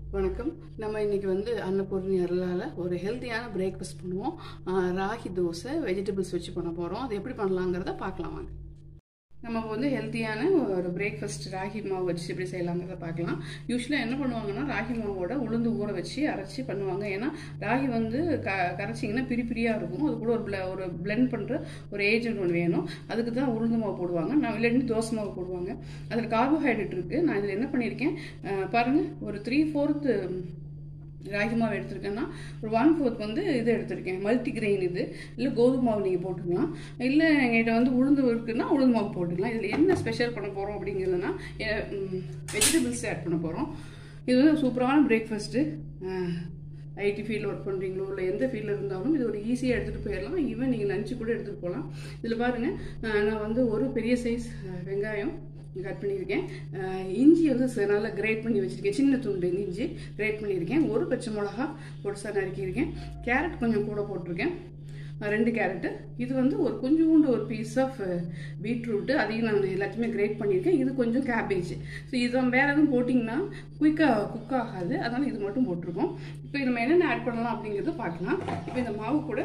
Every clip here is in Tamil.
வணக்கம் நம்ம இன்னைக்கு வந்து அன்னபூர்ணி அருளால் ஒரு ஹெல்த்தியான பிரேக்ஃபாஸ்ட் பண்ணுவோம் ஆஹ் ராகி தோசை வெஜிடபிள்ஸ் வச்சு பண்ண போகிறோம் அது எப்படி பண்ணலாங்கிறத பார்க்கலாம் வாங்க நம்ம வந்து ஹெல்த்தியான ஒரு பிரேக்ஃபாஸ்ட் ராகி மாவு வச்சு எப்படி செய்யலாங்கிறத பார்க்கலாம் யூஸ்வலாக என்ன பண்ணுவாங்கன்னா ராகி மாவோட உளுந்து ஊற வச்சு அரைச்சி பண்ணுவாங்க ஏன்னா ராகி வந்து க கரைச்சிங்கன்னா பிரி பிரியாக இருக்கும் அது கூட ஒரு ப்ள ஒரு பிளெண்ட் பண்ணுற ஒரு ஏஜென்ட் ஒன்று வேணும் அதுக்கு தான் உளுந்து மாவு போடுவாங்க நான் இல்லாட்டி தோசை மாவு போடுவாங்க அதில் கார்போஹைட்ரேட் இருக்குது நான் இதில் என்ன பண்ணியிருக்கேன் அஹ் பாருங்க ஒரு த்ரீ ஃபோர்த்து ராகி மாவு எடுத்திருக்கேன்னா ஒரு ஒன் ஃபோர்த் வந்து இது எடுத்திருக்கேன் மல்டி கிரெயின் இது இல்லை கோதுமை மாவு நீங்கள் போட்டுக்கலாம் இல்லை எங்கிட்ட வந்து உளுந்து இருக்குன்னா உளுந்து மாவு போட்டுக்கலாம் இதில் என்ன ஸ்பெஷல் பண்ண போகிறோம் அப்படிங்கிறதுனா வெஜிடபிள்ஸ் ஆட் பண்ண போகிறோம் இது வந்து சூப்பரான பிரேக்ஃபாஸ்ட்டு ஐடி ஃபீல்டில் ஒர்க் பண்ணுறீங்களோ இல்லை எந்த ஃபீல்டில் இருந்தாலும் இது ஒரு ஈஸியாக எடுத்துகிட்டு போயிடலாம் ஈவன் நீங்கள் லஞ்சு கூட எடுத்துகிட்டு போகலாம் இதில் பாருங்கள் அஹ் நான் வந்து ஒரு பெரிய சைஸ் வெங்காயம் கட் பண்ணியிருக்கேன் அஹ் இஞ்சி வந்து ச- நல்லா கிரேட் பண்ணி வச்சுருக்கேன் சின்ன துண்டு இஞ்சி கிரேட் பண்ணியிருக்கேன் ஒரு பச்சை மிளகா பொடிசாக நறுக்கியிருக்கேன் கேரட் கொஞ்சம் கூட போட்டிருக்கேன் அஹ் ரெண்டு கேரட்டு இது வந்து ஒரு கொஞ்சோண்டு ஒரு பீஸ் ஆஃப் பீட்ரூட்டு அதையும் நான் எல்லாத்தையுமே கிரேட் பண்ணியிருக்கேன் இது கொஞ்சம் கேபேஜ் ஸோ இது வேறு எதுவும் போட்டிங்கன்னா குயிக்காக குக் ஆகாது அதனால் இது மட்டும் போட்டிருக்கோம் இப்போ நம்ம என்னென்ன ஆட் பண்ணலாம் அப்படிங்கிறத பார்க்கலாம் இப்போ இந்த மாவு கூட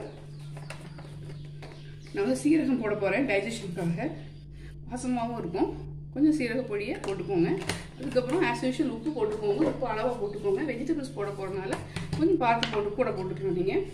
நான் வந்து சீரகம் போட போகிறேன் டைஜஷனுக்காக வாசமாகவும் இருக்கும் கொஞ்சம் சீரக பொடியை போட்டுக்கோங்க அதுக்கப்புறம் ஆஸ் யூஷுவல் உப்பு போட்டுக்கோங்க உப்பு அளவாக போட்டுக்கோங்க வெஜிடபிள்ஸ் போட போகிறனால கொஞ்சம் பார்த்து போட்டு கூட போட்டுக்கலாம் நீங்கள்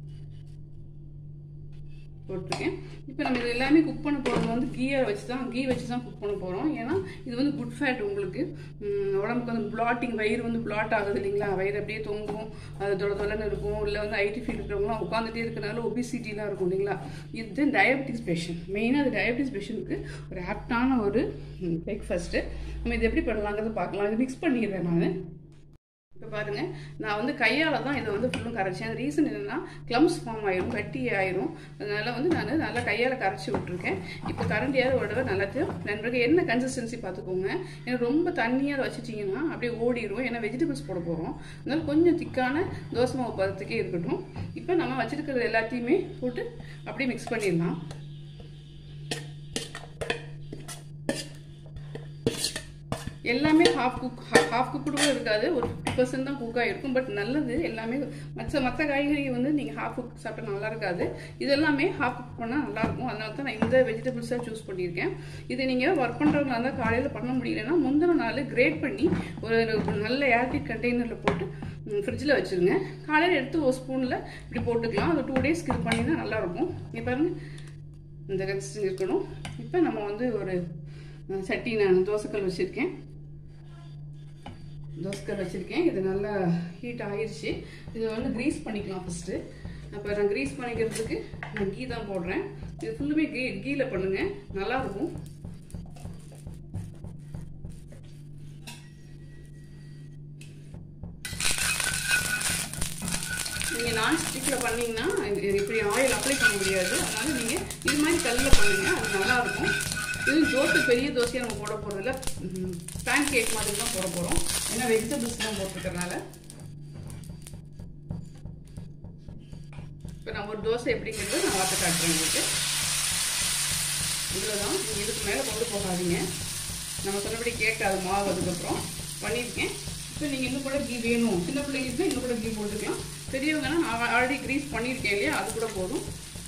போட்டிருக்கேன் இப்போ நம்ம இது எல்லாமே குக் பண்ண போகிறது வந்து கீயை வச்சு தான் கீ வச்சு தான் குக் பண்ண போகிறோம் ஏன்னா இது வந்து குட் ஃபேட் உங்களுக்கு உம், உடம்புக்கு வந்து பிளாட்டிங் வயிறு வந்து பிளாட் ஆகுது இல்லைங்களா வயிறு அப்படியே தொங்கும் அது தொலை தொலைன்னு இருக்கும் இல்லை வந்து ஐடி ஃபீல்டு இருக்கிறவங்களாம் உட்காந்துட்டே இருக்கனால ஒபிசிட்டிலாம் இருக்கும் இல்லைங்களா இது டயபெட்டிஸ் பேஷண்ட் மெயினாக அது டயபெட்டிஸ் பேஷண்ட்டுக்கு ஒரு ஆப்டான ஒரு பிரேக்ஃபாஸ்ட்டு நம்ம இது எப்படி பண்ணலாங்கிறத பார்க்கலாம் இது மிக்ஸ் பண்ணிடுறேன் நான் இப்போ பாருங்க நான் வந்து கையால் தான் இதை வந்து ஃபுல்லும் கரைச்சேன் ரீசன் என்னன்னா க்ளம்ஸ் ஃபார்ம் ஆயிரும் கட்டி ஆயிரும் அதனால வந்து நான் நல்லா கையால் கரைச்சி விட்டுருக்கேன் இப்போ கரண்டியாவது ஒரு தடவை நல்லாத்தையும் நண்பருக்கு என்ன கன்சிஸ்டன்சி பார்த்துக்கோங்க ஏன்னா ரொம்ப தண்ணியாக வச்சுட்டிங்கன்னா அப்படியே ஓடிடும் ஏன்னா வெஜிடபிள்ஸ் போட போகிறோம் அதனால கொஞ்சம் திக்கான தோசை மாவு பதத்துக்கே இருக்கட்டும் இப்போ நம்ம வச்சிருக்கிறது எல்லாத்தையுமே போட்டு அப்படியே மிக்ஸ் பண்ணிடலாம் எல்லாமே ஹாஃப் குக் ஹாஃப் குக் கூட இருக்காது ஒரு ஃபிஃப்டி பர்சன்ட் தான் குக் ஆகிருக்கும் பட் நல்லது எல்லாமே மற்ற மற்ற காய்கறி வந்து நீங்கள் ஹாஃப் குக் சாப்பிட்டா நல்லா இருக்காது இதெல்லாமே ஹாஃப் குக் பண்ணால் நல்லாயிருக்கும் அதனால தான் நான் இந்த வெஜிடபிள்ஸாக சூஸ் பண்ணியிருக்கேன் இதை நீங்கள் ஒர்க் பண்ணுறவங்க இருந்தால் காலையில் பண்ண முடியலன்னா முந்தின நாள் கிரேட் பண்ணி ஒரு ஒரு நல்ல ஏர்டிட் கண்டெய்னரில் போட்டு ஃப்ரிட்ஜில் வச்சுருங்க காலையில் எடுத்து ஒரு ஸ்பூனில் இப்படி போட்டுக்கலாம் அது டூ டேஸ்க்கு இது பண்ணினா நல்லாயிருக்கும் இங்கே பாருங்கள் இந்த கன்சிஸ்டன்சி இருக்கணும் இப்போ நம்ம வந்து ஒரு அஹ், சட்டி நான் தோசைக்கல் வச்சுருக்கேன் தோசைக்கல் வச்சுருக்கேன் இது நல்லா ஹீட் ஆயிடுச்சு இது வந்து க்ரீஸ் பண்ணிக்கலாம் ஃபஸ்ட்டு அப்போ நான் க்ரீஸ் பண்ணிக்கிறதுக்கு நான் கீ தான் போடுறேன் இது ஃபுல்லுமே கீ கீயில் பண்ணுங்கள் நல்லாயிருக்கும் நீங்கள் நான் ஸ்டிக்கில் பண்ணீங்கன்னா இது- இது இப்படி ஆயில் அப்ளை பண்ண முடியாது அதனால நீங்கள் இது மாதிரி கல்லில் பண்ணுங்க அது நல்லாயிருக்கும் இது தோசை பெரிய தோசையை நம்ம போட போகிறதில்ல பேன் கேக் மாதிரி தான் போட போகிறோம் ஏன்னா வெஜிடபிள்ஸ் தான் போட்டிருக்கறனால இப்போ நான் ஒரு தோசை எப்படிங்கிறது நான் வார்த்தை காட்டுறேன் உங்களுக்கு இதில் தான் நீங்கள் இதுக்கு மேலே கொண்டு போகாதீங்க நம்ம சொன்னபடி கேட்காது மாவு அதுக்கப்புறம் பண்ணியிருக்கேன் இப்போ நீங்கள் இன்னும் கூட கீ வேணும் சின்ன பிள்ளைங்களுக்கு இன்னும் கூட கீ போட்டுக்கலாம் பெரியவங்கன்னா நான் ஆல்ரெடி க்ரீஸ் பண்ணியிருக்கேன் இல்லையா அது கூட போதும்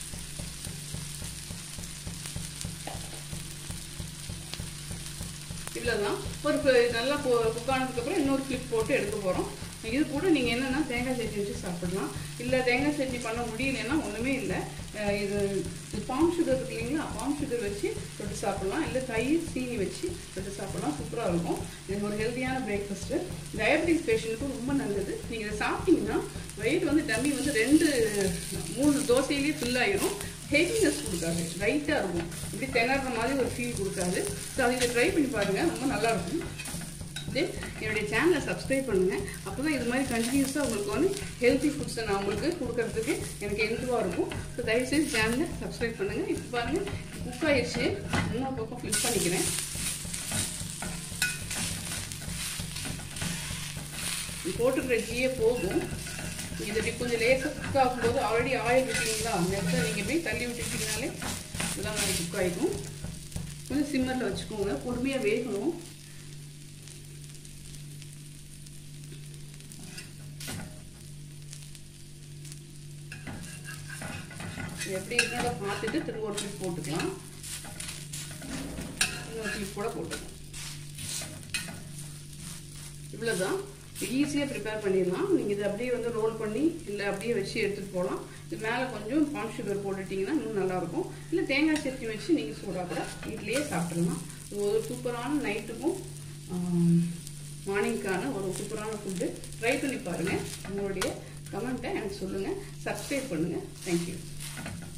இதில் தான் ஒரு ப- நல்லா குக் ஆனதுக்கப்புறம் இன்னொரு ஃப்ளிப் போட்டு எடுக்க போகிறோம் இது கூட நீங்கள் என்னென்னா தேங்காய் சட்னி வச்சு சாப்பிடலாம் இல்லை தேங்காய் சட்னி பண்ண முடியலன்னா ஒன்றுமே இல்லை அஹ் இது இது பாம் சுகர் இருக்கு இல்லைங்களா பாம் சுகர் வச்சு தொட்டு சாப்பிடலாம் இல்லை தயிர் சீனி வச்சு தொட்டு சாப்பிடலாம் சூப்பராக இருக்கும் இது ஒரு ஹெல்த்தியான பிரேக்ஃபாஸ்ட்டு டயபெட்டிஸ் பேஷண்ட்டுக்கும் ரொம்ப நல்லது நீங்கள் இதை சாப்பிட்டீங்கன்னா வயிறு வந்து டம்மி வந்து ரெண்டு மூணு தோசையிலேயே ஃபில் ஆயிரும் ஹெவினஸ் கொடுக்காது லைட்டாக இருக்கும் இப்படி திணற மாதிரி ஒரு ஃபீல் கொடுக்காது ஸோ அதை இதை ட்ரை பண்ணி பாருங்கள் ரொம்ப நல்லா இருக்கும் இது என்னுடைய சேனலை சப்ஸ்கிரைப் பண்ணுங்கள் அப்போ தான் இது மாதிரி கண்டினியூஸாக உங்களுக்கு வந்து ஹெல்த்தி ஃபுட்ஸை நான் உங்களுக்கு கொடுக்கறதுக்கு எனக்கு எதுவாக இருக்கும் ஸோ தயவுசெய்து சேனலை சப்ஸ்கிரைப் பண்ணுங்கள் இப்போ பாருங்கள் குக் ஆயிடுச்சு இன்னொரு பக்கம் ஃப்ளிப் பண்ணிக்கிறேன் இது போட்டுக்கிற கீயே போகும் இது இப்படி கொஞ்சம் லேசாக குக் ஆகும்போது ஆல்ரெடி ஆயில் விட்டீங்களா அந்த இடத்துல நீங்கள் போய் தள்ளி விட்டுட்டீங்கனாலே இதெல்லாம் மாதிரி குக் ஆகிடும் கொஞ்சம் சிம்மரில் வச்சுக்கோங்க பொறுமையாக வேகணும் இது எப்படி இருக்குன்னு பார்த்துட்டு திரும்ப ஒரு கிளிப் போட்டுக்கலாம் இன்னொரு கிளிப் கூட போட்டுக்கலாம் இவ்வளோதான் ஈஸியாக ப்ரிப்பேர் பண்ணிடலாம் நீங்கள் இதை அப்படியே வந்து ரோல் பண்ணி இல்லை அப்படியே வச்சு எடுத்துகிட்டு போகலாம் இது மேலே கொஞ்சம் பாம் சுகர் போட்டுட்டிங்கன்னா இன்னும் நல்லாயிருக்கும் இல்லை தேங்காய் சட்னி வச்சு நீங்கள் சூடாக கூட வீட்லேயே சாப்பிட்றலாம் இது ஒரு சூப்பரான நைட்டுக்கும் மார்னிங்க்கான ஒரு சூப்பரான ஃபுட்டு ட்ரை பண்ணி பாருங்கள் உங்களுடைய கமெண்ட்டை எனக்கு சொல்லுங்கள் சப்ஸ்கிரைப் பண்ணுங்கள் தேங்க்யூ